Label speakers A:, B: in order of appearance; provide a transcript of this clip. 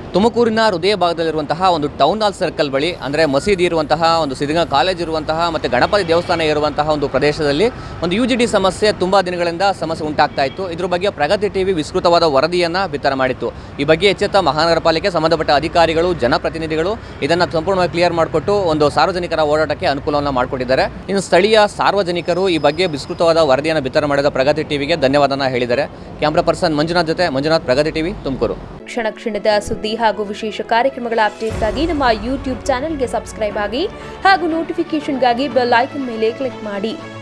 A: ತುಮಕೂರಿನ ಹೃದಯ ಭಾಗದಲ್ಲಿರುವಂತಹ ಒಂದು ಟೌನ್ ಹಾಲ್ ಸರ್ಕಲ್ ಬಳಿ ಅಂದರೆ ಮಸೀದಿ ಇರುವಂತಹ ಒಂದು ಸಿದ್ಧಗಂಗಾ ಕಾಲೇಜ್ ಇರುವಂತಹ ಮತ್ತು ಗಣಪತಿ ದೇವಸ್ಥಾನ ಇರುವಂತಹ ಒಂದು ಪ್ರದೇಶದಲ್ಲಿ ಒಂದು ಯು ಜಿ ಡಿ ಸಮಸ್ಯೆ ತುಂಬ ದಿನಗಳಿಂದ ಸಮಸ್ಯೆ ಉಂಟಾಗ್ತಾ ಇತ್ತು ಇದ್ರ ಬಗ್ಗೆ ಪ್ರಗತಿ ಟಿವಿ ವಿಸ್ತೃತವಾದ ವರದಿಯನ್ನು ಬಿತ್ತರ ಮಾಡಿತ್ತು ಈ ಬಗ್ಗೆ ಎಚ್ಚೆತ್ತ ಮಹಾನಗರ ಪಾಲಿಕೆ ಸಂಬಂಧಪಟ್ಟ ಅಧಿಕಾರಿಗಳು ಜನಪ್ರತಿನಿಧಿಗಳು ಇದನ್ನು ಸಂಪೂರ್ಣವಾಗಿ ಕ್ಲಿಯರ್ ಮಾಡಿಕೊಟ್ಟು ಒಂದು ಸಾರ್ವಜನಿಕರ ಓಡಾಟಕ್ಕೆ ಅನುಕೂಲವನ್ನು ಮಾಡಿಕೊಟ್ಟಿದ್ದಾರೆ ಇನ್ನು ಸ್ಥಳೀಯ ಸಾರ್ವಜನಿಕರು ಈ ಬಗ್ಗೆ ವಿಸ್ತೃತವಾದ ವರದಿಯನ್ನು ಬಿತ್ತರ ಮಾಡಿದ ಪ್ರಗತಿ ಟಿವಿಗೆ ಧನ್ಯವಾದನ ಹೇಳಿದ್ದಾರೆ ಕ್ಯಾಮ್ರಾ ಪರ್ಸನ್ ಮಂಜುನಾಥ್ ಜೊತೆ ಮಂಜುನಾಥ್ ಪ್ರಗತಿ ಟಿವಿ ತುಮಕೂರು
B: ಕ್ಷಣ ಕ್ಷಣದ ಸುದ್ದಿ ಹಾಗೂ ವಿಶೇಷ ಕಾರ್ಯಕ್ರಮಗಳ ಅಪ್ಡೇಟ್ಗಾಗಿ ನಮ್ಮ ಯೂಟ್ಯೂಬ್ ಚಾನೆಲ್ಗೆ ಸಬ್ಸ್ಕ್ರೈಬ್ ಆಗಿ ಹಾಗೂ ನೋಟಿಫಿಕೇಷನ್ಗಾಗಿ ಬೆಲ್ ಐಕನ್ ಮೇಲೆ ಕ್ಲಿಕ್ ಮಾಡಿ